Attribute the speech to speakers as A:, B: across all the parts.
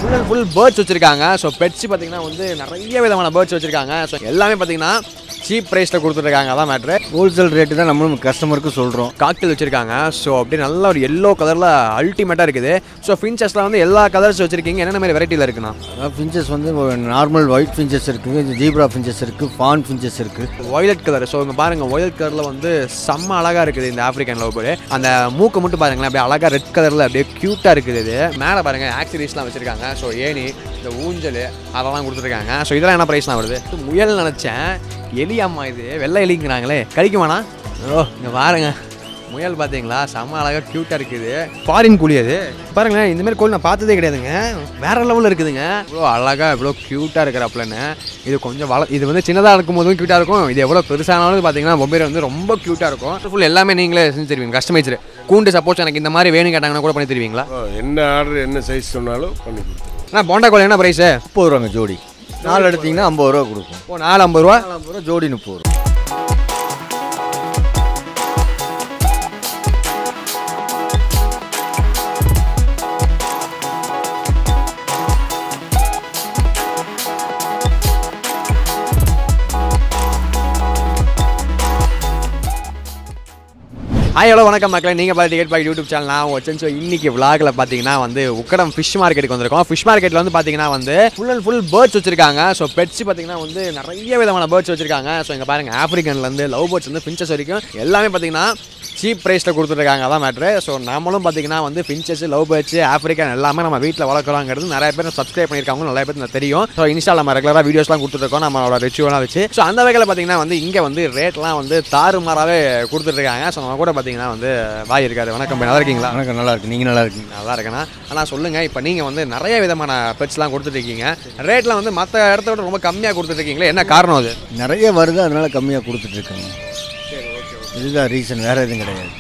A: Full and full birds வச்சிருக்காங்க so pets பார்த்தீங்கன்னா வந்து நிறைய விதமான பேர்ட்ஸ் வச்சிருக்காங்க ஸோ எல்லாமே பார்த்தீங்கன்னா சீப் ப்ரைஸில் கொடுத்துருக்காங்க அதான் மேட்ரு
B: ஹோல்சேல் ரேட்டு தான் நம்மளும் கஸ்டமருக்கு சொல்கிறோம்
A: காக்டெயில் வச்சிருக்காங்க ஸோ அப்படியே நல்ல ஒரு எல்லோ கலரில் அல்டிமேட்டாக இருக்குது ஸோ ஃபின்ச்சஸ்லாம் வந்து எல்லா கலர்ஸ் வச்சிருக்கீங்க என்னென்ன மாதிரி வெரைட்டியில் இருக்குண்ணா
B: அதாவது ஃபின்ச்சஸ் வந்து நார்மல் ஒயிட் ஃபின்ச்சஸ் இருக்குது ஜீப்ரா ஃபின்ச்சஸ் இருக்குது ஃபான் ஃபின்ச்சஸ் இருக்குது
A: ஒயலட் கலர் ஸோ இங்கே பாருங்கள் ஒயலட் கலரில் வந்து செம்ம அழகாக இருக்குது இந்த ஆஃப்ரிக்கன் லவ் பேர்டு அந்த மூக்கு மட்டும் பாருங்களேன் அப்படியே அழகாக ரெட் கலரில் அப்படியே க்யூட்டாக இருக்குது இது மேலே பாருங்கள் ஆக்சரிஸ்லாம் வச்சுருக்காங்க ஸோ ஏணி இந்த ஊஞ்சல் அதெல்லாம் கொடுத்துருக்காங்க ஸோ இதெல்லாம் என்ன ப்ரைஸ்லாம் வருது முயல் நினச்சேன் எலி அம்மா இது வெள்ளை எலிங்கிறாங்களே கடிக்குமாண்ணா ஓ இங்கே பாருங்க முயல் பார்த்தீங்களா செம்ம அழகாக க்யூட்டாக இருக்குது ஃபாரின் கூலி அது பாருங்களேன் இந்த மாதிரி கோழி நான் பார்த்ததே கிடையாதுங்க வேற லெவலில் இருக்குதுங்க இவ்வளோ அழகாக இவ்வளோ க்யூட்டாக இருக்கிறப்பலன்னு இது கொஞ்சம் வள இது வந்து சின்னதாக இருக்கும் போதும் க்யூட்டாக இருக்கும் இது எவ்வளோ பெருசானாலும் பார்த்தீங்கன்னா பொம்பேர் வந்து ரொம்ப க்யூட்டாக இருக்கும் ஃபுல் எல்லாமே நீங்களே செஞ்சு தருவீங்க கஸ்டமைஸ்டு கூண்டு சப்போஸ் எனக்கு இந்த மாதிரி வேணும் கேட்டாங்கன்னா கூட பண்ணி தருவீங்களா
C: ஓ, என்ன ஆர்டர் என்ன சைஸ் சொன்னாலும் பண்ணி கொடுத்துருவோம்
A: அண்ணா போண்டா கோழி என்ன ப்ரைஸு
B: முப்பது ரூபாங்க ஜோடி நாலு எடுத்தீங்கன்னா ஐம்பது ரூபா கொடுக்கும்
A: ஓ நாலு ஐம்பது ரூபா
B: நாலு ஐம்பது ரூபா ஜோடி முப்பது ரூபா
A: ஹாய் ஹலோ வணக்கம் மக்களே நீங்கள் பார்த்து டிக்கெட் பாய் யூடியூப் சேனல் நான் வச்சேன் ஸோ இன்னைக்கு vlogல பார்த்தீங்கன்னா வந்து உக்கடம் ஃபிஷ் மார்க்கெட்டுக்கு வந்திருக்கோம் ஃபிஷ் மார்க்கெட்டில் வந்து பார்த்தீங்கன்னா வந்து ஃபுல் அண்ட் ஃபுல் பேர்ட்ஸ் வச்சிருக்காங்க ஸோ பெட்ஸ் பார்த்தீங்கன்னா வந்து நிறைய விதமான பேர்ட்ஸ் வச்சிருக்காங்க ஸோ இங்கே பாருங்கள் ஆஃப்ரிக்கன்லேருந்து லவ் பேர்ட்ஸ் வந்து ஃபின்ச்சஸ் வரைக்கும் எல்லாமே பார்த்தீங்கன்னா சீப் ப்ரைஸில் கொடுத்துருக்காங்க அதான் மேட்ரு ஸோ நம்மளும் பார்த்தீங்கன்னா வந்து ஃபின்ச்சஸ் லவ் பேர்ட்ஸ் ஆஃப்ரிக்கன் எல்லாமே நம்ம வீட்டில் வளர்க்குறோங்கிறது நிறைய பேர் சப்ஸ்கிரைப் பண்ணியிருக்காங்க நிறைய பேர் எனக்கு தெரியும் ஸோ இன்ஸ்டால் நம்ம ரெகுலராக வீடியோஸ்லாம் கொடுத்துருக்கோம் நம்மளோட ரிச்சுவலாக வச்சு ஸோ அந்த வகையில் பார்த்தீங்கன்னா வந்து இங்கே வந்து ரேட்லாம் வந்து தாறுமாறாகவே கொடுத்துட்ருக்காங்க ஸோ நம்ம கூட பார்த்தீங்கன்னா வந்து வாய் இருக்காரு வணக்கம் bhai. நல்லா இருக்கீங்களா
B: வணக்கம் நல்லா இருக்கு நீங்கள் நல்லா இருக்கீங்க
A: நல்லா இருக்கேண்ணா ஆனால் சொல்லுங்கள் இப்போ நீங்கள் வந்து நிறைய விதமான பெட்ஸ்லாம் கொடுத்துட்ருக்கீங்க ரேட்லாம் வந்து மற்ற இடத்த விட ரொம்ப கம்மியாக கொடுத்துட்ருக்கீங்களே என்ன காரணம் அது
B: நிறைய வருது அதனால கம்மியாக கொடுத்துட்ருக்காங்க இதுதான் ரீசன் வேறு எதுவும் கிடையாது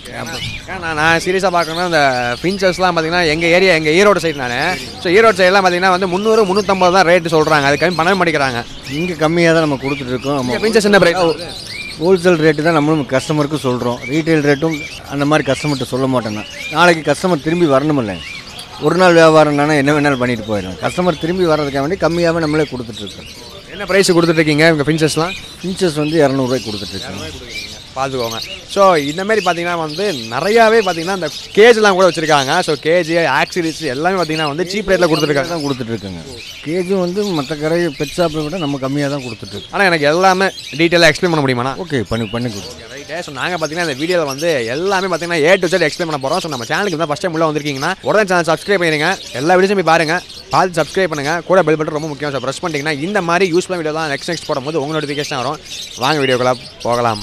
A: நான் நான் சீரியஸாக பார்க்கணும்னா இந்த ஃபின்ச்சர்ஸ்லாம் பார்த்தீங்கன்னா எங்கள் ஏரியா எங்கள் ஈரோடு சைடு நான் ஸோ ஈரோடு சைட்லாம் பார்த்தீங்கன்னா வந்து முந்நூறு முந்நூற்றம்பது தான் ரேட்டு சொல்கிறாங்க அது கம்மி பண்ணவே மாட்டேங்கிறாங்க
B: இங்கே கம்மியாக தான் நம்ம கொடுத்துட்ருக்கோம் நம்ம
A: ஃபின்ச்சர்ஸ் என்ன பிரைஸ்
B: ஹோல்சேல் ரேட்டு தான் நம்மளும் கஸ்டமருக்கு சொல்கிறோம் ரீட்டைல் ரேட்டும் அந்த மாதிரி கஸ்டமர்கிட்ட சொல்ல மாட்டேங்க நாளைக்கு கஸ்டமர் திரும்பி வரணுமில்ல ஒரு நாள் வியாபாரம்னா என்ன வேணாலும் பண்ணிட்டு போயிடும் கஸ்டமர் திரும்பி வர்றதுக்காக வேண்டி கம்மியாகவே நம்மளே கொடுத்துட்ருக்கோம்
A: என்ன ப்ரைஸ் கொடுத்துட்ருக்கீங்க உங்கள் ஃபின்ச்சர்ஸ்லாம்
B: இன்ச்சஸ் வந்து இரநூறுவாய்க்கு கொடுத்துட்ருக்காங்க
A: பார்த்துக்கோங்க ஸோ இந்த மாதிரி பார்த்தீங்கன்னா வந்து நிறையாவே பார்த்தீங்கன்னா இந்த கேஜ்லாம் கூட வச்சுருக்காங்க ஸோ கேஜ் ஆக்சிரிஸ் எல்லாமே பார்த்தீங்கன்னா வந்து சீப் ரேட்டில் கொடுத்துருக்காங்க
B: தான் கொடுத்துட்ருக்காங்க கேஜி வந்து மற்ற கடை பெட் ஷாப்பை விட நம்ம கம்மியாக தான் கொடுத்துட்ருக்கோம்
A: ஆனால் எனக்கு எல்லாமே டீட்டெயிலாக எக்ஸ்பிளைன் பண்ண முடியுமாண்ணா
B: ஓகே பண்ணி பண்ணி கொடுத்து
A: ரைட்டு ஸோ நாங்கள் பார்த்தீங்கன்னா இந்த வீடியோவில் வந்து எல்லாமே பார்த்தீங்கன்னா ஏ டு செட் எக்ஸ்பிளைன் பண்ண போகிறோம் ஸோ நம்ம சேனலுக்கு தான் ஃபஸ்ட் டைம் உள்ள வந்திருக்கீங்கன்னா உடனே சேனல் சப்ஸ்கிரைப் பண்ணிடுங்க எல்லா வீடியோஸும் போய் பாருங்க பார்த்து சப்ஸ்கிரைப் பண்ணுங்க கூட பெல் பட்டன் ரொம்ப முக்கியம் ஸோ ப்ரெஸ் பண்ணிட்டீங்கன்னா இந்த மாதிரி யூஸ்ஃபுல்லாக வீடியோ தான் நெக்ஸ்ட் நெக்ஸ்ட் போடும்போது உங்கள் நோட்டிஃபிகேஷன் வரும் வாங்க வீடியோக்குள்ள போகலாம்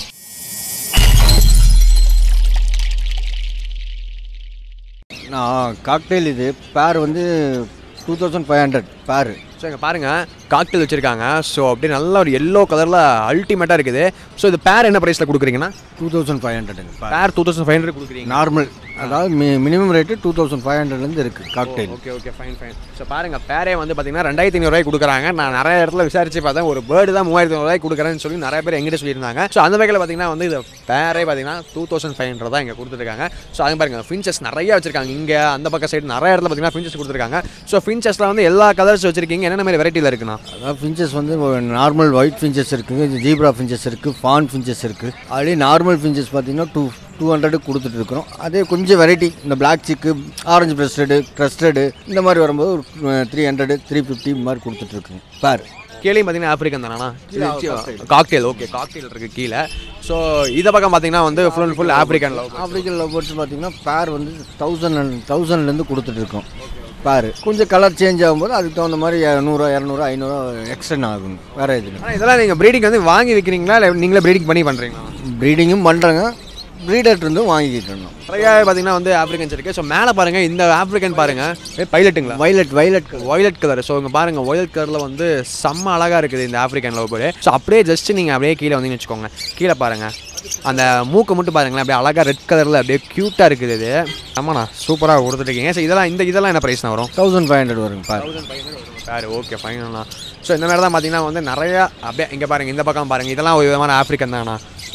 B: நான் காக்டெயில் இது பேர் வந்து two thousand five hundred pair
A: so இங்கே பாருங்கள் காக்டெயில் வச்சுருக்காங்க ஸோ அப்படியே நல்ல ஒரு எல்லோ கலரில் அல்டிமேட்டாக இருக்குது ஸோ இது பேர் என்ன ப்ரைஸில் கொடுக்குறீங்கன்னா
B: டூ தௌசண்ட் ஃபைவ் ஹண்ட்ரடுங்க
A: pair two thousand five hundred கொடுக்குறீங்க
B: நார்மல் அதாவது மி minimum rate two thousand five ஹண்ட்ரட்லேருந்து இருக்குது cockatiel
A: okay okay fine fine so பாருங்க பேரே வந்து பார்த்தீங்கன்னா ரெண்டாயிரத்தி ஐநூறுவாய்க்கு கொடுக்குறாங்க நான் நிறைய இடத்துல விசாரிச்சு பார்த்தேன் ஒரு பேர்டு தான் மூவாயிரத்தி ஐநூறுவாய்க்கு கொடுக்குறேன்னு சொல்லி நிறைய பேர் எங்கிட்ட சொல்லியிருந்தாங்க ஸோ அந்த வகையில் பார்த்தீங்கன்னா வந்து இது பேரே பார்த்தீங்கன்னா டூ தௌசண்ட் ஃபைவ் ஹண்ட்ரட் தான் இங்கே கொடுத்துருக்காங்க ஸோ அது பாருங்க ஃபின்ச்சஸ் நிறைய வச்சிருக்காங்க இங்கே அந்த பக்கம் சைடு நிறைய இடத்துல பார்த்தீங்கன்னா ஃபின்ச்சஸ் கொடுத்துருக்காங்க ஸோ ஃபின்ச்சஸில் வந்து எல்லா கலர்ஸ் வச்சிருக்கீங்க என்னென்ன மாதிரி வெரைட்டியில் இருக்குண்ணா
B: அதாவது ஃபின்ச்சஸ் வந்து நார்மல் ஒயிட் ஃபின்ச்சஸ் இருக்குது ஜீப்ரா ஃபின்ச்சஸ் இருக்குது ஃபான் ஃபின்ச்சஸ் இருக்குது அதுலேயே நார்மல் ஃபின்ச்சஸ் பார்த்தீங்கன்னா டூ டூ ஹண்ட்ரடுக்கு கொடுத்துட்ருக்குறோம் அதே கொஞ்சம் வெரைட்டி இந்த பிளாக் சிக்கு ஆரஞ்சு பிரஸ்டடு க்ரஸ்டடு இந்த மாதிரி வரும்போது ஒரு த்ரீ ஹண்ட்ரடு த்ரீ ஃபிஃப்டி மாதிரி கொடுத்துட்ருக்குங்க பேர்
A: கீழே பார்த்தீங்கன்னா ஆஃப்ரிக்கன் தானா காக்டெயில் ஓகே காக்டெயில் இருக்குது கீழே ஸோ இதை பக்கம் பார்த்தீங்கன்னா வந்து full and full African love
B: African love birds பார்த்தீங்கன்னா பேர் வந்து தௌசண்ட் தௌசண்ட்லேருந்து கொடுத்துட்ருக்கோம் பேர் கொஞ்சம் கலர் சேஞ்ச் ஆகும்போது அதுக்கு தகுந்த மாதிரி நூறுரூவா இரநூறுவா ஐநூறுரூவா எக்ஸ்டன் ஆகும் வேறு எதுவும்
A: ஆனால் இதெல்லாம் நீங்கள் ப்ரீடிங் வந்து வாங்கி விற்கிறீங்களா இல்லை நீங்களே ப்ரீடிங் பண்ணி பண்ணுறீங்களா
B: ப்ரீடிங்கும் பண்ணுறாங்க ப்ரீடர்ட் இருந்தும் வாங்கிக்கிட்டு இருந்தோம்
A: நிறைய பார்த்தீங்கன்னா வந்து ஆப்ரிக்கன்ஸ் இருக்கு ஸோ மேலே பாருங்க இந்த ஆப்ரிக்கன் பாருங்க பைலட்டுங்களா
B: violet violet colour
A: violet colour so இங்கே பாருங்க ஒயலட் கலரில் வந்து செம்ம அழகாக இருக்குது இந்த ஆப்ரிக்கன் லவ் பேர்டு ஸோ அப்படியே ஜஸ்ட் நீங்கள் அப்படியே கீழே வந்தீங்கன்னு வச்சுக்கோங்க கீழே பாருங்க அந்த மூக்கு மட்டும் பாருங்களேன் அப்படியே அழகாக ரெட் கலரில் அப்படியே க்யூட்டாக இருக்குது இது ஆமாண்ணா சூப்பராக கொடுத்துருக்கீங்க ஸோ இதெல்லாம் இந்த இதெல்லாம் என்ன ப்ரைஸ்னா வரும்
B: தௌசண்ட் ஃபைவ் ஹண்ட்ரட் வருங்க பாரு
A: சார் ஓகே ஃபைனல்ண்ணா ஸோ இந்த மாதிரி தான் பார்த்தீங்கன்னா வந்து நிறையா அப்படியே இங்கே பாருங்க இந்த பக்கம் பாருங்க இதெல்லாம் ஒரு விதமான ஆப்ரிக்கன் தானா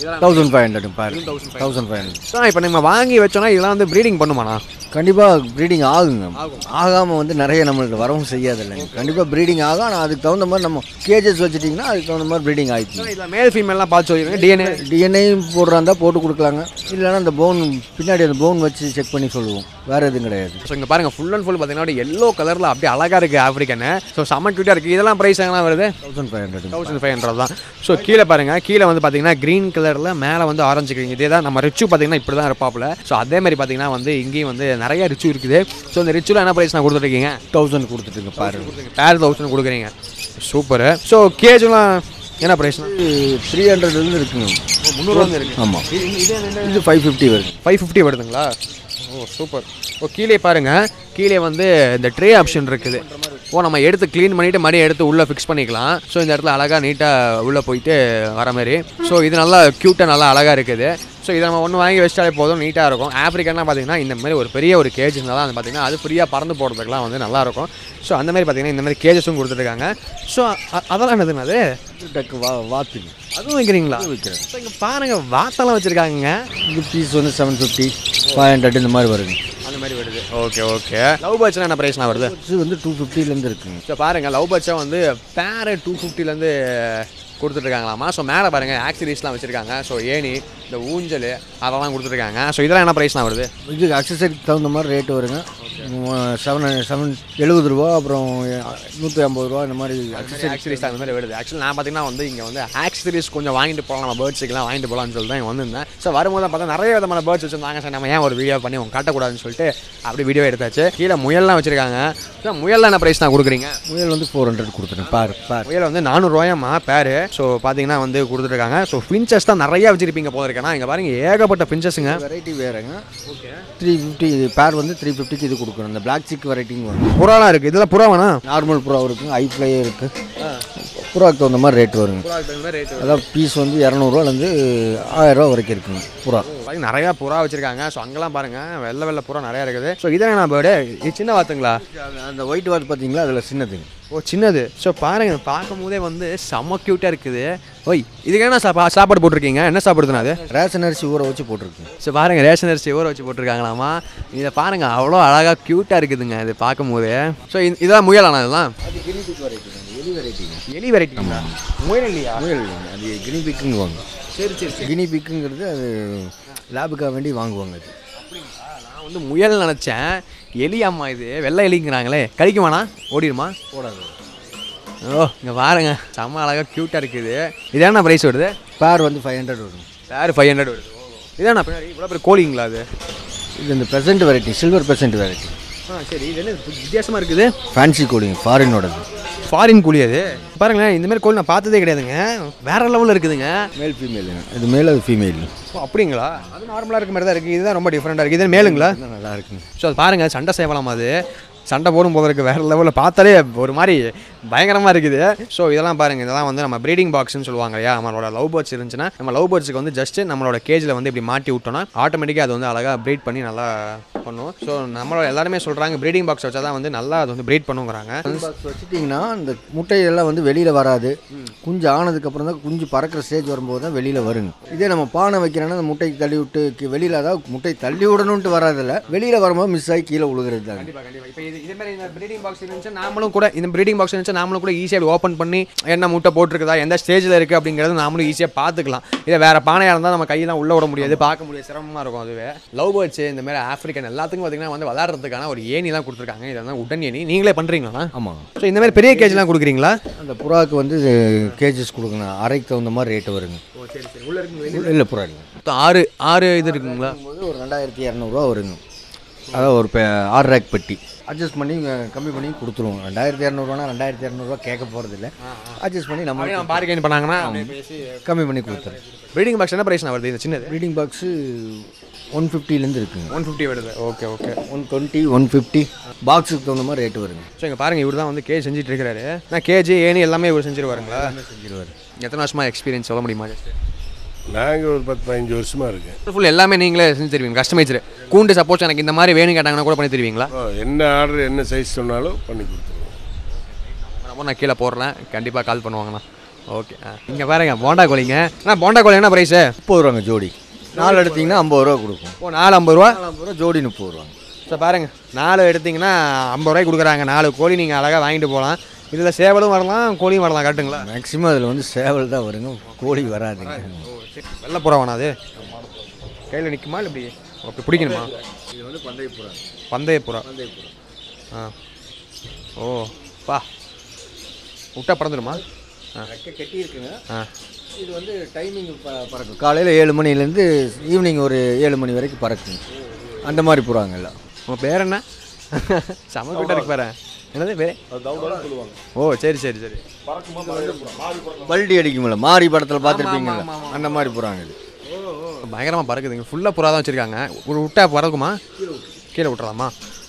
B: thousand five hundred pair thousand five hundred
A: so இப்போ நம்ம வாங்கி வச்சோன்னா இதெல்லாம் வந்து ப்ரீடிங் பண்ணுமாண்ணா
B: கண்டிப்பாக ப்ரீடிங் ஆகுங்க ஆகாமல் வந்து நிறைய நம்மளுக்கு வரவும் செய்யாது இல்லைங்க கண்டிப்பாக ப்ரீடிங் ஆகும் ஆனால் அதுக்கு தகுந்த மாதிரி நம்ம கேஜஸ் வச்சுட்டிங்கன்னா அதுக்கு தகுந்த மாதிரி ப்ரீடிங் ஆகிடுச்சு
A: இதில் மேல் ஃபீமேல்லாம் பார்த்து சொல்லிடுங்க டிஎன்ஏ
B: டிஎன்ஏயும் போடுறா இருந்தால் போட்டு கொடுக்கலாங்க இல்லைன்னா அந்த போன் பின்னாடி அந்த போன் வச்சு செக் பண்ணி சொல்லுவோம் வேறு எதுவும் கிடையாது
A: ஸோ இங்கே பாருங்கள் ஃபுல் அண்ட் ஃபுல் பார்த்தீங்கன்னா எல்லோ கலரில் அப்படியே அழகாக இருக்குது ஆஃப்ரிக்கன்னு ஸோ செம்ம க்யூட்டாக இருக்குது இதெல்லாம் ப்ரைஸ் எங்கெல்லாம் வருது
B: thousand five hundred
A: thousand five hundred தான் ஸோ கீழே பாருங்கள் கீழே வந்து பார்த்தீங்கன்னா க்ரீன் கலரில் மேலே வந்து ஆரஞ்சு கிரீன் இதே தான் நம்ம ரிச்சு பார்த்தீங்கன்னா இப்படி தான் இருப்பாப்புல ஸோ அதே மாதிரி பார்த்தீங்கன்னா வந்து இங்கேயும் வந்து நிறைய ரிச்சு இருக்குது ஸோ இந்த ரிச்சுல என்ன ப்ரைஸ் நான் கொடுத்துருக்கீங்க
B: தௌசண்ட் கொடுத்துட்டுங்க பாரு
A: பேர் தௌசண்ட் கொடுக்குறீங்க சூப்பரு ஸோ கேஜ்லாம் என்ன ப்ரைஸ்னா
B: த்ரீ ஹண்ட்ரட்லேருந்து இருக்குங்க
A: முந்நூறுவா வந்து இருக்குது
B: ஆமாம் இது ஃபைவ் ஃபிஃப்டி வருது
A: ஃபைவ் ஃபிஃப்டி வருதுங்களா ஓ சூப்பர் ஓ கீழே பாருங்கள் கீழே வந்து இந்த ட்ரே ஆப்ஷன் இருக்குது ஓ நம்ம எடுத்து க்ளீன் பண்ணிவிட்டு மறுபடியும் எடுத்து உள்ளே ஃபிக்ஸ் பண்ணிக்கலாம் ஸோ இந்த இடத்துல அழகாக நீட்டாக உள்ளே போயிட்டு வர மாதிரி ஸோ இது நல்லா க்யூட்டாக நல்லா அழகாக இருக்குது ஸோ இதை நம்ம ஒன்று வாங்கி வச்சிட்டாலே போதும் நீட்டாக இருக்கும் ஆப்ரிக்கன்னா பார்த்தீங்கன்னா இந்த மாதிரி ஒரு பெரிய ஒரு கேஜ் இருந்தால் தான் பார்த்தீங்கன்னா அது ஃப்ரீயாக பறந்து போகிறதுக்குலாம் வந்து நல்லாயிருக்கும் ஸோ அந்த மாதிரி பார்த்தீங்கன்னா இந்த மாதிரி கேஜஸும் கொடுத்துருக்காங்க ஸோ அதெல்லாம் என்னதுங்க அது
B: டக்கு வா வாத்துங்க
A: அதுவும் வைக்கிறீங்களா
B: வைக்கிறேன்
A: ஸோ இங்கே பாருங்கள் வாத்தெல்லாம் வச்சுருக்காங்க
B: இது பீஸ் வந்து செவன் ஃபிஃப்டி ஃபைவ் ஹண்ட்ரட் இந்த மாதிரி வருங்க
A: அந்த மாதிரி வருது ஓகே ஓகே லவ் பேர்ட்ஸ்லாம் என்ன ப்ரைஸ்லாம் வருது
B: இது வந்து டூ ஃபிஃப்டிலேருந்து இருக்குங்க
A: ஸோ பாருங்கள் லவ் பேர்ட்ஸை வந்து பேரு டூ ஃபிஃப்டிலேருந்து கொடுத்துட்ருக்காங்களாமா ஸோ மேலே பாருங்கள் ஆக்சிடீஸ்லாம் வச்சுருக்காங்க ஸோ ஏணி இந்த ஊஞ்சல் அதெல்லாம் கொடுத்துருக்காங்க ஸோ இதெல்லாம் என்ன ப்ரைஸ்லாம் வருது
B: இது அக்சசரிக்கு தகுந்த மாதிரி ரேட்டு வருங்க செவன் செவன் எழுபது ரூபா அப்புறம் நூற்றி ஐம்பது ரூபா இந்த மாதிரி அக்சசரி
A: ஆக்சிடீஸ் அந்த மாதிரி வருது ஆக்சுவலி நான் பார்த்தீங்கன்னா வந்து இங்கே வந்து ஆக்சிடீஸ் கொஞ்சம் வாங்கிட்டு போகலாம் நம்ம பேர்ட்ஸுக்கெல்லாம் வாங்கிட்டு போகலாம்னு சொல்லிட்டு தான் இங்க வந்திருந்தேன் ஸோ வரும்போது பார்த்தா நிறைய விதமான பேர்ட்ஸ் வச்சுருந்தாங்க சார் நம்ம ஏன் ஒரு வீடியோ பண்ணி அவங்க காட்டக்கூடாதுன்னு சொல்லிட்டு அப்படி வீடியோ எடுத்தாச்சு கீழே முயல்லாம் வச்சுருக்காங்க ஸோ முயல்லாம் என்ன ப்ரைஸ் நான் கொடுக்குறீங்க
B: முயல் வந்து ஃபோர் ஹண்ட்ரட் கொடுத்துருங்க பார் பார்
A: முயல் வந்து நானூறுரூவாயம்மா பேர் ஸோ பார்த்தீங்கன்னா வந்து கொடுத்துருக்காங்க ஸோ ஃபின்ச்சஸ் தான் நிறையா வச்சிருப்பீங்க போல இருக்கேன்னா இங்கே பாருங்க ஏகப்பட்ட ஃபின்ச்சஸுங்க
B: வெரைட்டி வேறுங்க த்ரீ ஃபிஃப்டி பேர் வந்து த்ரீ ஃபிஃப்டிக்கு இது கொடுக்குறோம் இந்த பிளாக் சிக் வெரைட்டிங்க வரும்
A: புறாலாம் இருக்குது இதெல்லாம் புறா வேணா
B: நார்மல் புறா இருக்குங்க ஐ ஃப்ளையே இருக்குது புறாக்கு தகுந்த மாதிரி ரேட் வருங்க அதான் பீஸ் வந்து இரநூறுவாலேருந்து ஆயிரரூவா வரைக்கும் இருக்குங்க புறா
A: பாருங்க நிறையா புறா வச்சிருக்காங்க ஸோ அங்கெல்லாம் பாருங்க வெள்ளை வெள்ளை புறா நிறையா இருக்குது ஸோ இதான் நான் பேர்டு இது சின்ன வாத்துங்களா
B: அந்த- அந்த ஒயிட் வாட் பார்த்தீங்களா அதில் சின்னதுங்க
A: ஓ சின்னது ஸோ பாருங்க பார்க்கும் போதே வந்து செம்ம க்யூட்டாக இருக்குது ஓய் இதுக்கு என்ன சாப்பா சாப்பாடு போட்டிருக்கீங்க என்ன சாப்பிடுதுனா அது
B: ரேஷன் அரிசி ஊற வச்சு போட்டிருக்குங்க
A: ஸோ பாருங்க ரேஷன் அரிசி ஊற வச்சு போட்டிருக்காங்களாமா இதை பாருங்க அவ்வளோ அழகாக க்யூட்டாக இருக்குதுங்க இது பார்க்கும் போது ஸோ இதெல்லாம் முயலானா இதெல்லாம்
B: அது கினிபிக் வெரைட்டிங்க எலி வெரைட்டிங்க
A: எலி வெரைட்டிங்களா முயல் இல்லையா
B: முயல் இல்லைங்க அது கினிபிக்குங்க வாங்க
A: சரி சரி
B: கினிபிக்குங்கிறது அது லேபுக்காக வேண்டி வாங்குவாங்க அது
A: நான் வந்து முயல் நினச்சேன் எலி அம்மா இது வெள்ளை எலிங்கிறாங்களே கடிக்குமாண்ணா ஓடிடுமா
B: போடாது
A: ஓ இங்கே பாருங்க செம்ம அழகாக க்யூட்டாக இருக்குது இது என்ன ப்ரைஸ் வருது
B: பேர் வந்து ஃபைவ் ஹண்ட்ரட் வரும்
A: வேறு ஃபைவ் ஹண்ட்ரட் வருது இதாண்ணா பின்னாடி இவ்வளோ பேர் கோழிங்களா அது
B: இது இந்த pheasant variety silver pheasant variety
A: ஆ சரி இது என்ன வித்தியாசமாக இருக்குது
B: ஃபேன்சி கோழிங்க ஃபாரினோடது
A: ஃபாரின் கோழி அது பாருங்களேன் இந்த மாதிரி கோழி நான் பார்த்ததே கிடையாதுங்க வேற லெவலில் இருக்குதுங்க
B: மேல் ஃபீமேலுங்க இது மேல் அது ஃபீமேல்
A: ஓ அப்படிங்களா அது நார்மலாக இருக்க மாதிரி தான் இருக்குது இதுதான் ரொம்ப டிஃப்ரெண்ட்டாக இருக்குது இது மேலுங்களா
B: நல்லா இருக்குங்க
A: ஸோ அது பாருங்கள் சண்டை சேவலாம் அது சண்டை போடும் போது இருக்கு வேறு லெவலில் பார்த்தாலே ஒரு மாதிரி பயங்கரமாக இருக்குது ஸோ இதெல்லாம் பாருங்கள் இதெல்லாம் வந்து நம்ம ப்ரீடிங் பாக்ஸ்னு சொல்லுவாங்க இல்லையா நம்மளோட லவ் பேர்ட்ஸ் இருந்துச்சுன்னா நம்ம லவ் பேர்ட்ஸுக்கு வந்து ஜஸ்ட் நம்மளோட கேஜில் வந்து இப்படி மாட்டி விட்டோம்னா ஆட்டோமேட்டிக்காக அது வந்து அழகாக ப்ரீட் பண்ணி நல்லா பண்ணும் ஸோ நம்மளோட எல்லாருமே சொல்கிறாங்க ப்ரீடிங் பாக்ஸ் வச்சா தான் வந்து நல்லா அது வந்து ப்ரீட் பண்ணுங்கிறாங்க
B: பாக்ஸ் வச்சுட்டிங்கன்னா அந்த முட்டையெல்லாம் வந்து வெளியில் வராது குஞ்சு ஆனதுக்கப்புறம் தான் குஞ்சு பறக்கிற ஸ்டேஜ் வரும்போது தான் வெளியில் வருங்க இதே நம்ம பானை வைக்கிறோன்னா அந்த முட்டைக்கு தள்ளி விட்டு கி- வெளியில் அதாவது முட்டை தள்ளி விடணுன்ட்டு வராதில்ல வெளியில் வரும்போது மிஸ் ஆகி கீழே விழுகிறது தாங்க
A: கண்டிப்பாக கண்டிப்பாக இப்போ இது இதே மாதிரி இந்த ப்ரீடிங் பாக்ஸ் இருந்துச்சு நாமளும் கூட இந்த ப்ரீடிங் பாக்ஸ் இருந்துச்சு நாமளும் கூட ஈஸியாக ஓப்பன் பண்ணி என்ன முட்டை போட்டிருக்குதா எந்த ஸ்டேஜில் இருக்குது அப்படிங்கிறது நாமளும் ஈஸியாக பார்த்துக்கலாம் இதை வேறு பானையாக இருந்தால் நம்ம கையெல்லாம் உள்ளே விட முடியாது பார்க்க முடியாது சிரமமாக இருக்கும் அதுவே லவ் பேர்ட்ஸ் இந்த மாதிரி ஆஃப்ரிக்கன் எல்லாத்துக்கும் பார்த்தீங்கன்னா வந்து விளாட்றதுக்கான ஒரு ஏணி தான் கொடுத்துருக்காங்க இது வந்து உடன் ஏணி நீங்களே பண்ணுறீங்களா
B: ஆமாம்
A: ஸோ இந்த மாதிரி பெரிய கேஜ்லாம் கொடுக்குறீங்களா
B: அந்த புறாவுக்கு வந்து கேஜஸ் கொடுக்கணும் அரைக்கு தகுந்த மாதிரி ரேட்டு வருங்க
A: சரி சரி உள்ளே இருக்கு
B: இல்லை புறா இல்லைங்க
A: மொத்தம் ஆறு ஆறு இது இருக்குங்களா
B: போது ஒரு ரெண்டாயிரத்தி இரநூறுவா வருங்க அதான் ஒரு பெ ஆறு ரேக் பெட்டி அட்ஜஸ்ட் பண்ணி அஹ், கம்மி பண்ணி கொடுத்துருவோம் ரெண்டாயிரத்தி இரநூறுவானா ரெண்டாயிரத்தி இரநூறுவா கேட்க போகிறது இல்லை அட்ஜஸ்ட் பண்ணி நம்ம
A: நம்ம பார்க்கெயின் பண்ணாங்கன்னா பேசி
B: கம்மி பண்ணி கொடுத்துறோம்
A: ப்ரீடிங் பாக்ஸ் என்ன ப்ரைஸ் வருது இந்த சின்னது
B: ப்ரீடிங் பாக்ஸு ஒன் ஃபிஃப்டிலேருந்து இருக்குங்க
A: ஒன் ஃபிஃப்டி வருது okay okay
B: one twenty one fifty பாக்ஸுக்கு தகுந்த மாதிரி ரேட்டு வருங்க
A: ஸோ இங்கே பாருங்கள் இவர் தான் வந்து கேஜ் செஞ்சுட்டு இருக்கிறாரு நான் கேஜி ஏனி எல்லாமே இவர் செஞ்சிருவாருங்களா
B: செஞ்சிருவார்
A: எத்தனை வருஷமா எக்ஸ்பீரியன்ஸ் சொல்ல முடியுமா
C: நாங்கள் ஒரு பத்து பதினஞ்சு வருஷமாக இருக்கேன்
A: ஃபுல் எல்லாமே நீங்களே செஞ்சு தருவீங்க கஸ்டமைசர் கூண்டு சப்போஸ் எனக்கு இந்த மாதிரி வேணும் கேட்டாங்கன்னா கூட பண்ணி தருவீங்களா
C: ஓ, என்ன ஆர்டர் என்ன சைஸ் சொன்னாலும் பண்ணி கொடுத்துருவோம்
A: அப்போ நான் கீழே போடுறேன் கண்டிப்பாக கால் பண்ணுவாங்கண்ணா ஓகே ஆ இங்கே பாருங்க போண்டா கோழிங்க அண்ணா போண்டா கோழி என்ன ப்ரைஸு
B: முப்பது ரூபாங்க ஜோடி நாலு எடுத்தீங்கன்னா ஐம்பது ரூபா கொடுக்கும்
A: ஓ நாலு ஐம்பது ரூபா
B: நாலு ஐம்பது ரூபா ஜோடி முப்பது ரூபாங்க
A: ஸோ பாருங்க நாலு எடுத்தீங்கன்னா ஐம்பது ரூபாய்க்கு கொடுக்குறாங்க நாலு கோழி நீங்கள் அழகாக வாங்கிட்டு போகலாம் இதில் சேவலும் வரலாம் கோழியும் வரலாம் கரெக்டுங்களா
B: மேக்ஸிமம் அதில் வந்து சேவல் தான் வருங்க கோழி வராதுங்க
A: வெள்ளை புறா வேணா அது கையில் நிற்குமா இல்லை இப்படி அப்படி பிடிக்கணுமா
B: இது வந்து பந்தய புறா
A: பந்தய புறா
B: பந்தய புறா
A: ஆ ஓ பா விட்டா பறந்துடுமா ஆ
B: ரெக்கை கட்டி இருக்குங்க
A: ஆ
B: இது வந்து டைமிங் பறக்கும் காலையில் ஏழு மணிலேருந்து ஈவினிங் ஒரு ஏழு மணி வரைக்கும் பறக்கும் அந்த மாதிரி புறாங்க எல்லாம்
A: உங்கள் பேர் என்ன செம கிட்ட இருக்கு பாரு என்னது பேர் ஓ சரி சரி சரி
B: பல்டி அடிக்கும்ல மாரி படத்தில் பார்த்துருப்பீங்களா அந்த மாதிரி புறாங்க இது
A: பயங்கரமாக பறக்குதுங்க ஃபுல்லாக புறா தான் வச்சுருக்காங்க ஒரு விட்டா பறக்குமா கீழே விட்டுறலாமா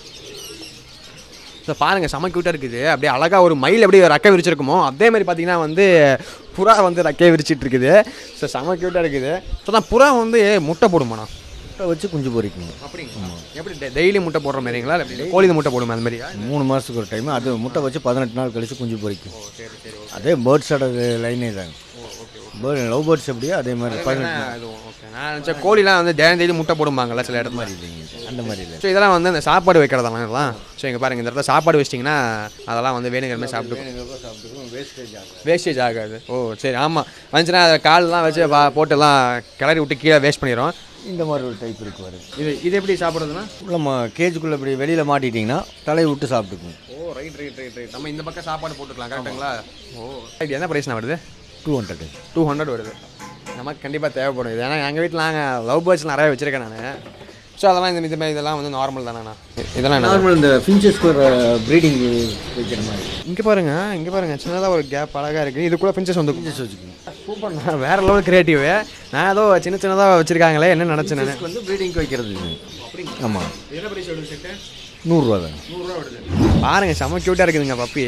A: ஸோ பாருங்கள் செம க்யூட்டாக இருக்குது அப்படியே அழகாக ஒரு மயில் எப்படி ரெக்கை விரிச்சிருக்குமோ அதே மாதிரி பார்த்தீங்கன்னா வந்து புறா வந்து ரெக்கையை விரிச்சிட்டு இருக்குது ஸோ செம க்யூட்டாக இருக்குது ஸோ நான் புறா வந்து முட்டை போடுமாண்ணா
B: முட்டை வச்சு குஞ்சு பொரிக்குங்க
A: அப்படிங்களா எப்படி டெய்லி முட்டை போடுற மாதிரிங்களா இல்லை எப்படி கோழி முட்டை போடுமா அந்த மாதிரியா
B: மூணு மாதத்துக்கு ஒரு டைம் அது முட்டை வச்சு பதினெட்டு நாள் கழிச்சு குஞ்சு பொரிக்கும் அதே பேர்ட்ஸோட லைனே தாங்க பேர்ட் லவ் பேர்ட்ஸ் எப்படியோ அதே மாதிரி பதினெட்டு நாள்
A: அது ஓகே நான் நினச்சேன் கோழிலாம் வந்து டெய்லி டெய்லி முட்டை போடுவாங்கல்ல சில இடத்துல
B: மாதிரி இல்லைங்க அந்த மாதிரி இல்லை
A: ஸோ இதெல்லாம் வந்து இந்த சாப்பாடு வைக்கிறதெல்லாம் இதெல்லாம் ஸோ இங்கே பாருங்கள் இந்த இடத்துல சாப்பாடு வச்சிட்டிங்கன்னா அதெல்லாம் வந்து வேணுங்கிற மாதிரி சாப்பிட்டு
B: சாப்பிட்டுக்கணும் வேஸ்டேஜ் ஆகும்
A: வேஸ்டேஜ் ஆகாது ஓ சரி ஆமாம் வந்துச்சுன்னா அதை கால்லாம் வச்சு பா போட்டுலாம் கிளறி விட்டு கீழே வேஸ்ட் பண்ணிடும்
B: இந்த மாதிரி ஒரு டைப் இருக்கு வரும்
A: இது இது எப்படி சாப்பிட்றதுன்னா
B: உள்ள மா கேஜுக்குள்ளே இப்படி வெளியில் மாட்டிட்டிங்கன்னா தலையை விட்டு சாப்பிட்டுக்கும்
A: oh right right right right நம்ம இந்த பக்கம் சாப்பாடு போட்டுக்கலாம் கரெக்டுங்களா ஓ இது என்ன ப்ரைஸ்னா வருது
B: டூ ஹண்ட்ரட்
A: டூ ஹண்ட்ரட் வருது நமக்கு கண்டிப்பாக தேவைப்படும் இது ஏன்னா எங்கள் வீட்டில் நாங்கள் லவ் பேர்ட்ஸ் நிறைய வச்சுருக்கேன் நான் ஸோ அதெல்லாம் இந்த இந்த மாதிரி இதெல்லாம் வந்து நார்மல் தானேண்ணா இதெல்லாம் என்ன
B: நார்மல் இந்த ஃபின்ச்சஸ்க்கு ஒரு ப்ரீடிங் வைக்கிற மாதிரி
A: இங்கே பாருங்க இங்கே பாருங்க சின்னதாக ஒரு கேப் அழகாக இருக்குது இதுக்குள்ளே பிஞ்சஸ் வந்து
B: ஃபின்ச்சஸ் வச்சுக்கணும்
A: சூப்பர் வேற லெவல் கிரியேட்டிவ் நான் ஏதோ சின்ன சின்னதாக வச்சிருக்காங்களே என்ன நினச்சேன் நான்
B: இதுக்கு வந்து ப்ரீடிங்க்கு வைக்கிறது இது ஆமாம்
A: என்ன பிரைஸ் வருது செட்டு
B: நூறுரூவா தாங்க
A: நூறுரூவா வருது பாருங்க செம்ம க்யூட்டாக இருக்குதுங்க பப்பி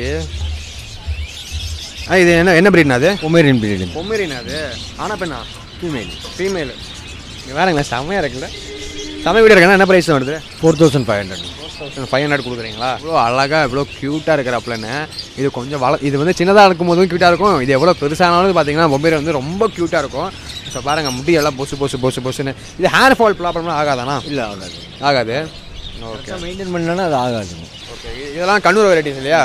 A: ஆ இது என்ன என்ன பிரீட்னா அது
B: பொமேரியன் ப்ரீடிங்
A: பொம்மரினா அது ஆனா பெண்ணா
B: ஃபீமேல்
A: ஃபீமேல் இங்கே வேறங்களா செம்மையாக இருக்குல்ல செம்ம வீடு இருக்குன்னா என்ன ப்ரைஸ் வருது
B: four thousand five hundred
A: five hundred கொடுக்குறீங்களா இவ்வளோ அழகாக இவ்வளோ க்யூட்டாக இருக்கிறப்பலன்னு இது கொஞ்சம் வள இது வந்து சின்னதாக இருக்கும் போதும் க்யூட்டாக இருக்கும் இது எவ்வளோ பெருசானாலும் பார்த்தீங்கன்னா மொபைல் வந்து ரொம்ப க்யூட்டாக இருக்கும் ஸோ பாருங்க முடி எல்லாம் பொசு பொசு பொசு பொசுன்னு இது ஹேர் ஃபால் ப்ராப்ளம்லாம் ஆகாதானா
B: இல்லை ஆகாது
A: ஆகாது ஓகே
B: மெயின்டைன் பண்ணலன்னா அது ஆகாதுங்க
A: ஓகே இதெல்லாம் கண்ணூர் வெரைட்டிஸ் இல்லையா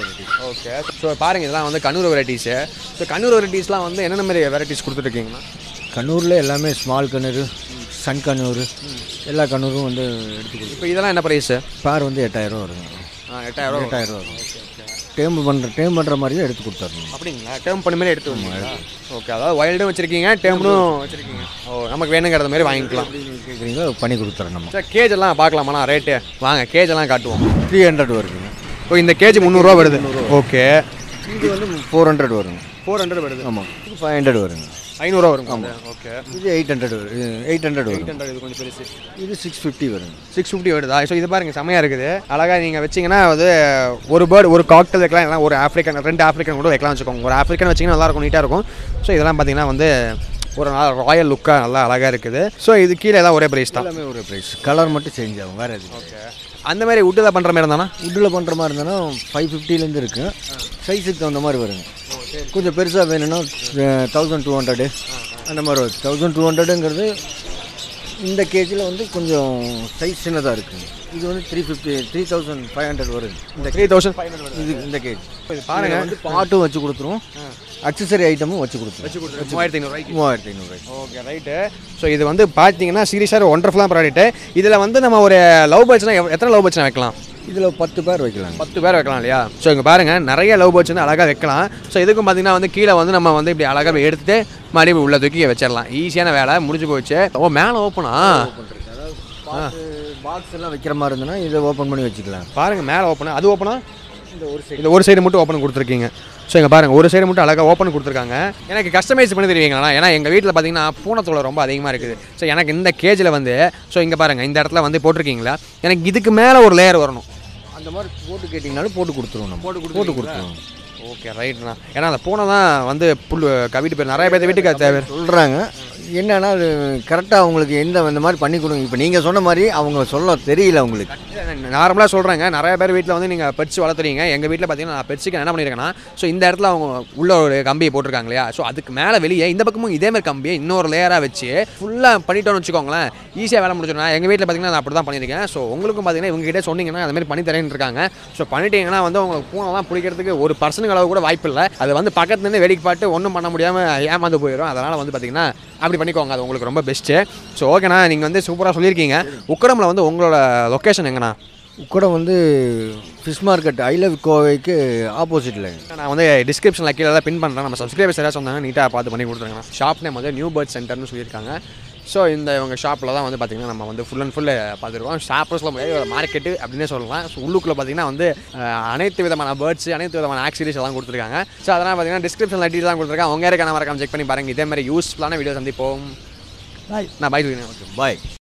A: ஓகே ஸோ பாருங்க இதெல்லாம் வந்து கண்ணூர் வெரைட்டிஸு ஸோ கண்ணூர் வெரைட்டிஸ்லாம் வந்து என்னென்ன மாதிரி வெரைட்டிஸ் கொடுத்துட்ருக்கீங்கண்ணா
B: கண்ணூரில் எல்லாமே ஸ்மால் கண்ணூர் சன் கண்ணூர் எல்லா கண்ணூரும் வந்து எடுத்து கொடுக்கும்
A: இப்போ இதெல்லாம் என்ன ப்ரைஸு
B: பேர் வந்து எட்டாயிரம் வருங்க
A: எட்டாயிரம்
B: எட்டாயிரம் வரும் டேம் பண்ணுற டேம் பண்ணுற மாதிரி தான் எடுத்து கொடுத்துர்ணும்
A: அப்படிங்களா டேர்ம் பண்ண மாதிரி எடுத்து வந்தீங்களா ஓகே அதாவது வைல்டும் வச்சிருக்கீங்க டேர்ம்னும் வச்சிருக்கீங்க ஓ நமக்கு வேணுங்கிறத மாதிரி வாங்கிக்கலாம்
B: கேட்குறீங்களோ பண்ணி கொடுத்துறேன் நம்ம
A: சார் கேஜ் எல்லாம் பார்க்கலாமாண்ணா ரேட்டு வாங்க கேஜ் எல்லாம் காட்டுவோம்
B: த்ரீ ஹண்ட்ரட் வருதுங்க
A: ஓ இந்த கேஜ் முந்நூறுரூவா வருது ஓகே
B: இது வந்து ஃபோர் ஹண்ட்ரட் வருங்க
A: ஃபோர் ஹண்ட்ரட் வருது
B: ஆமாம் இது ஃபைவ் ஹண்ட்ரட் வருங்க
A: ஐநூறுரூவா வரும் ஆமாம் ஓகே
B: இது எயிட் ஹண்ட்ரட் வரும் எயிட் ஹண்ட்ரட் வரும்
A: ஹண்ட்ரட் இது கொஞ்சம் பெருசு
B: இது சிக்ஸ் ஃபிஃப்டி வருங்க
A: சிக்ஸ் ஃபிஃப்டி வருதா ஸோ இது பாருங்க செமையாக இருக்குது அழகாக நீங்கள் வச்சிங்கன்னா அது ஒரு பேர்டு ஒரு காக்டல் வைக்கலாம் இல்லைனா ஒரு ஆஃப்ரிக்கன் ரெண்டு ஆஃப்ரிக்கன் கூட வைக்கலாம் வச்சுக்கோங்க ஒரு ஆஃப்ரிக்கன் வச்சிங்கன்னா நல்லா இருக்கும் நீட்டாக இருக்கும் ஸோ இதெல்லாம் பார்த்தீங்கன்னா வந்து ஒரு ராயல் லுக்காக நல்லா அழகாக இருக்குது ஸோ இது கீழே எல்லாம் ஒரே ப்ரைஸ் தான்
B: எல்லாமே ஒரு ப்ரைஸ் கலர் மட்டும் சேஞ்ச் ஆகும் வேறு எது
A: ஓகே அந்த மாதிரி உட்டில் பண்ணுற மாதிரி இருந்தானா
B: உட்டில் பண்ணுற மாதிரி இருந்தோன்னா ஃபைவ் ஃபிஃப்டிலேருந்து இருக்குது சைஸுக்கு தகுந்த மாதிரி வருங்க கொஞ்சம் பெருசாக வேணும்னா தௌசண்ட் டூ ஹண்ட்ரடு அந்த மாதிரி வரும் தௌசண்ட் டூ ஹண்ட்ரடுங்கிறது இந்த கேஜில் வந்து கொஞ்சம் சைஸ் சின்னதாக இருக்குங்க இது வந்து three fifty three thousand five hundred வருது இந்த
A: த்ரீ தௌசண்ட் ஃபைவ் ஹண்ட்ரட்
B: இது இந்த கேஜ்
A: இது பாருங்க
B: வந்து பாட்டும் வச்சு கொடுத்துருவோம் அக்சசரி ஐட்டமும் வச்சு கொடுத்துருவோம்
A: மூவாயிரத்தி ஐநூறுரூவாய்க்கு
B: மூவாயிரத்தி ஐநூறு
A: ஓகே ரைட்டு ஸோ இது வந்து பார்த்தீங்கன்னா சீரியஸாக ஒண்டர்ஃபுல்லாக ப்ராடக்ட்டு இதில் வந்து நம்ம ஒரு லவ் பேர்ட்ஸ்னால் எத்தனை லவ் பேர்ட்ஸ்னா வைக்கலாம்
B: இதில் பத்து பேர் வைக்கலாங்க
A: பத்து பேர் வைக்கலாம் இல்லையா ஸோ இங்கே பாருங்கள் நிறைய லவ் பேர்ட்ஸ் வந்து அழகாக வைக்கலாம் ஸோ இதுக்கும் பார்த்தீங்கன்னா வந்து கீழே வந்து நம்ம வந்து இப்படி அழகாக எடுத்துட்டு மறுபடியும் உள்ள தூக்கி வச்சிடலாம் ஈஸியான வேலை முடிஞ்சு போச்சு ஓ மேலே ஓப்பனா
B: அதாவது பாக்ஸ் எல்லாம் வைக்கிற மாதிரி இருந்ததுன்னா இதை ஓப்பன் பண்ணி வச்சுக்கலாம்
A: பாருங்கள் மேலே ஓப்பனா அது ஓப்பனா
B: இந்த ஒரு
A: இந்த ஒரு சைடு மட்டும் ஓப்பன் கொடுத்துருக்கீங்க ஸோ இங்கே பாருங்கள் ஒரு சைடு மட்டும் அழகாக ஓப்பன் கொடுத்துருக்காங்க எனக்கு கஸ்டமைஸ் பண்ணி தருவீங்களா ஏன்னா எங்கள் வீட்டில் பார்த்தீங்கன்னா பூனைத்தோலை ரொம்ப அதிகமாக இருக்குது ஸோ எனக்கு இந்த கேஜில் வந்து ஸோ இங்கே பாருங்கள் இந்த இடத்துல வந்து போட்டிருக்கீங்களா எனக்கு இதுக்கு மேலே ஒரு லேயர் வரணும்
B: அந்த மாதிரி போட்டு கேட்டிங்கனாலும் போட்டு கொடுத்துருவோம் நம்ம
A: போட்டு
B: போட்டு கொடுத்துருவோம்
A: ஓகே ரைட்ண்ணா ஏன்னா அந்த பூனை தான் வந்து புல் கவிட்டு போய் நிறைய பேர் வீட்டுக்கு அது தேவை
B: சொல்கிறாங்க என்னன்னா அது கரெக்டாக அவங்களுக்கு எந்த இந்த மாதிரி பண்ணி கொடுங்க இப்போ நீங்கள் சொன்ன மாதிரி அவங்க சொல்ல தெரியல அவங்களுக்கு
A: நார்மலாக சொல்கிறேங்க நிறைய பேர் வீட்டில் வந்து நீங்கள் பெட்ஸ் வளர்த்துறீங்க எங்கள் வீட்டில் பார்த்தீங்கன்னா நான் பெட்ஸுக்கு என்ன பண்ணியிருக்கேன்னா ஸோ இந்த இடத்துல அவங்க உள்ள ஒரு கம்பியை போட்டிருக்காங்க இல்லையா ஸோ அதுக்கு மேலே வெளியே இந்த பக்கமும் இதே மாதிரி கம்பியை இன்னொரு லேயராக வச்சு ஃபுல்லாக பண்ணிட்டோம்னு வச்சுக்கோங்களேன் ஈஸியாக வேலை முடிச்சிடும் எங்கள் வீட்டில் பார்த்தீங்கன்னா நான் அப்படி தான் பண்ணியிருக்கேன் ஸோ உங்களுக்கும் பார்த்தீங்கன்னா இவங்க கிட்டே சொன்னீங்கன்னா அது மாதிரி பண்ணி தரேன்னு இருக்காங்க ஸோ பண்ணிட்டீங்கன்னா வந்து உங்களுக்கு பூனைலாம் பிடிக்கிறதுக்கு ஒரு பர்சனுக்கு அளவு கூட வாய்ப்பு இல்லை அது வந்து பக்கத்துலேருந்து வேடிக்கை பார்த்து ஒன்றும் பண்ண முடியாமல் ஏமாந்து போயிடும் அதனால் வந்து பார்த்தீங்கன்னா அப்படி பண்ணிக்கோங்க அது உங்களுக்கு ரொம்ப பெஸ்ட்டு ஸோ ஓகேண்ணா நீங்கள் வந்து சூப்பராக சொல்லியிருக்கீங்க உக்கடமில் வந்து உங்களோட லொக்கேஷன் எங்கண்ணா
B: கூட வந்து ஃபிஷ் மார்க்கெட் ஐ லவ் கோவைக்கு ஆப்போசிட்டில்
A: நான் வந்து டிஸ்கிரிப்ஷனில் கீழே பின் பண்ணுறேன் நம்ம சப்ஸ்கிரைபர்ஸ் யாராவது சொன்னாங்க நீட்டாக பார்த்து பண்ணி கொடுத்துருங்க ஷாப் நேம் வந்து நியூ பேர்ட் சென்டர்னு சொல்லியிருக்காங்க ஸோ இந்த இவங்க ஷாப்பில் தான் வந்து பார்த்திங்கன்னா நம்ம வந்து ஃபுல் அண்ட் ஃபுல் பார்த்துருக்கோம் ஷாப்பில் சொல்ல முடியாது ஒரு மார்க்கெட்டு அப்படின்னே சொல்லலாம் ஸோ உள்ளுக்குள்ளே பார்த்தீங்கன்னா வந்து அஹ், அனைத்து விதமான பேர்ட்ஸ் அனைத்து விதமான ஆக்சிடீஸ் எல்லாம் கொடுத்துருக்காங்க ஸோ அதனால் பார்த்தீங்கன்னா டிஸ்கிரிப்ஷனில் டீட்டெயில் தான் கொடுத்துருக்காங்க உங்க இருக்க மறக்காம செக் பண்ணி பாருங்கள் இதே மாதிரி யூஸ்ஃபுல்லான வீடியோ சந்திப்போம் பாய் நான் பாய் சொல்லிடுறேன்
B: பாய்